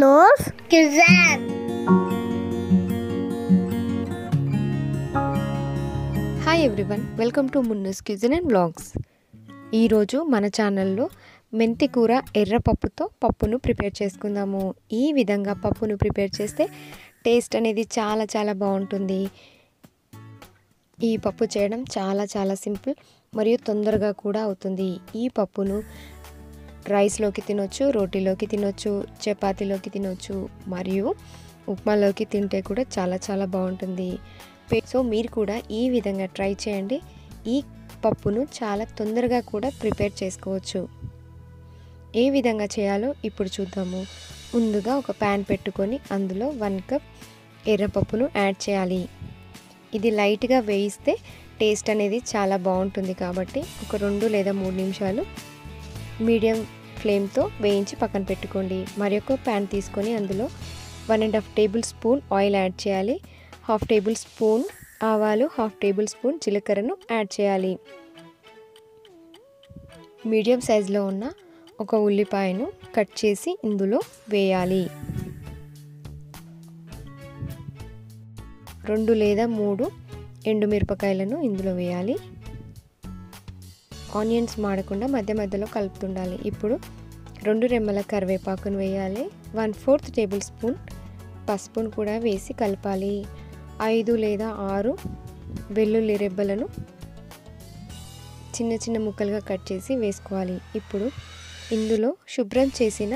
Munoz Kazan. Hi everyone welcome to Munnu's cuisine and blogs ఈరోజు మన ఛానల్లో మెంతి కూర ఎర్రపప్పుతో పప్పును ప్రిపేర్ చేసుకుందాము ఈ విధంగా పప్పును ప్రిపేర్ చేస్తే టేస్ట్ అనేది చాలా చాలా బాగుంటుంది ఈ పప్పు చేయడం చాలా చాలా సింపుల్ మరియు తొందరగా కూడా అవుతుంది ఈ పప్పును రైస్లోకి తినొచ్చు రోటీలోకి తినొచ్చు చపాతీలోకి తినొచ్చు మరియు ఉప్మాలోకి తింటే కూడా చాలా చాలా బాగుంటుంది సో మీరు కూడా ఈ విధంగా ట్రై చేయండి ఈ పప్పును చాలా తొందరగా కూడా ప్రిపేర్ చేసుకోవచ్చు ఏ విధంగా చేయాలో ఇప్పుడు చూద్దాము ముందుగా ఒక ప్యాన్ పెట్టుకొని అందులో వన్ కప్ ఎర్రపప్పును యాడ్ చేయాలి ఇది లైట్గా వేయిస్తే టేస్ట్ అనేది చాలా బాగుంటుంది కాబట్టి ఒక రెండు లేదా మూడు నిమిషాలు మీడియం ఫ్లేమ్తో వేయించి పక్కన పెట్టుకోండి మరి ఒక ప్యాన్ తీసుకొని అందులో one and half tablespoon oil add చేయాలి హాఫ్ టేబుల్ స్పూన్ ఆవాలు హాఫ్ టేబుల్ స్పూన్ జీలకర్రను యాడ్ చేయాలి మీడియం సైజులో ఉన్న ఒక ఉల్లిపాయను కట్ చేసి ఇందులో వేయాలి రెండు లేదా మూడు ఎండుమిరపకాయలను ఇందులో వేయాలి ఆనియన్స్ మాడకుండా మధ్య మధ్యలో కలుపుతుండాలి ఇప్పుడు రెండు రెమ్మల కరివేపాకును వేయాలి వన్ ఫోర్త్ టేబుల్ స్పూన్ పసుపును కూడా వేసి కలపాలి ఐదు లేదా ఆరు వెల్లుల్లి రెబ్బలను చిన్న చిన్న ముక్కలుగా కట్ చేసి వేసుకోవాలి ఇప్పుడు ఇందులో శుభ్రం చేసిన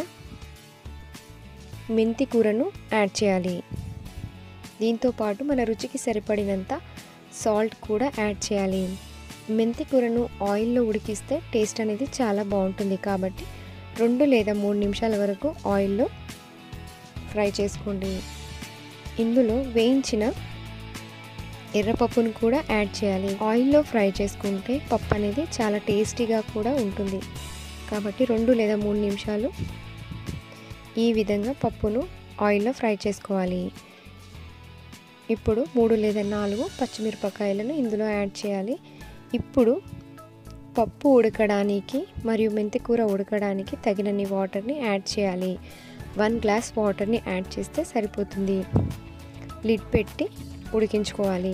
మెంతి కూరను యాడ్ చేయాలి దీంతో పాటు మన రుచికి సరిపడినంత సాల్ట్ కూడా యాడ్ చేయాలి మెంతి కూరను ఆయిల్లో ఉడికిస్తే టేస్ట్ అనేది చాలా బాగుంటుంది కాబట్టి రెండు లేదా మూడు నిమిషాల వరకు ఆయిల్లో ఫ్రై చేసుకోండి ఇందులో వేయించిన ఎర్రపప్పును కూడా యాడ్ చేయాలి ఆయిల్లో ఫ్రై చేసుకుంటే పప్పు అనేది చాలా టేస్టీగా కూడా ఉంటుంది కాబట్టి రెండు లేదా మూడు నిమిషాలు ఈ విధంగా పప్పును ఆయిల్లో ఫ్రై చేసుకోవాలి ఇప్పుడు మూడు లేదా నాలుగు పచ్చిమిరపకాయలను ఇందులో యాడ్ చేయాలి ఇప్పుడు పప్పు ఉడకడానికి మరియు మెంతికూర ఉడకడానికి తగినన్ని వాటర్ని యాడ్ చేయాలి వన్ గ్లాస్ వాటర్ని యాడ్ చేస్తే సరిపోతుంది లిడ్ పెట్టి ఉడికించుకోవాలి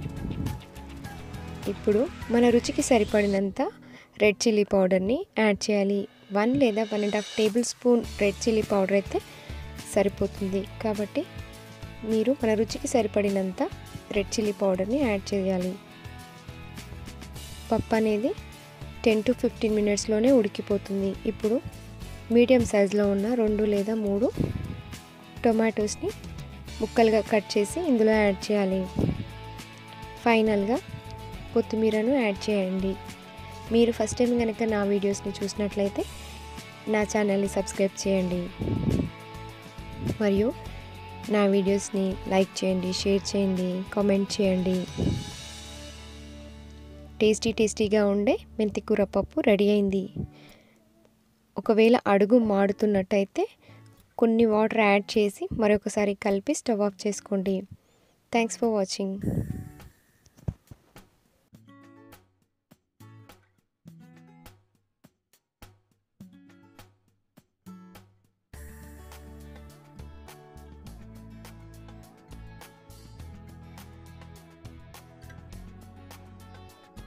ఇప్పుడు మన రుచికి సరిపడినంత రెడ్ చిల్లీ పౌడర్ని యాడ్ చేయాలి వన్ లేదా one and half tablespoon red chilli powder అయితే సరిపోతుంది కాబట్టి మీరు మన రుచికి సరిపడినంత రెడ్ చిల్లీ పౌడర్ని యాడ్ చేయాలి పప్పు అనేది టెన్ టు ఫిఫ్టీన్ మినిట్స్లోనే ఉడికిపోతుంది ఇప్పుడు మీడియం సైజులో ఉన్న రెండు లేదా మూడు టొమాటోస్ని ముక్కలుగా కట్ చేసి ఇందులో యాడ్ చేయాలి ఫైనల్గా కొత్తిమీరను యాడ్ చేయండి మీరు ఫస్ట్ టైం కనుక నా వీడియోస్ని చూసినట్లయితే నా ఛానల్ని సబ్స్క్రైబ్ చేయండి మరియు నా వీడియోస్ని లైక్ చేయండి షేర్ చేయండి కామెంట్ చేయండి టేస్టీ టేస్టీగా ఉండే మెంతికూర పప్పు రెడీ అయింది ఒకవేళ అడుగు మాడుతున్నట్టయితే కొన్ని వాటర్ యాడ్ చేసి మరొకసారి కలిపి స్టవ్ ఆఫ్ చేసుకోండి థ్యాంక్స్ ఫర్ వాచింగ్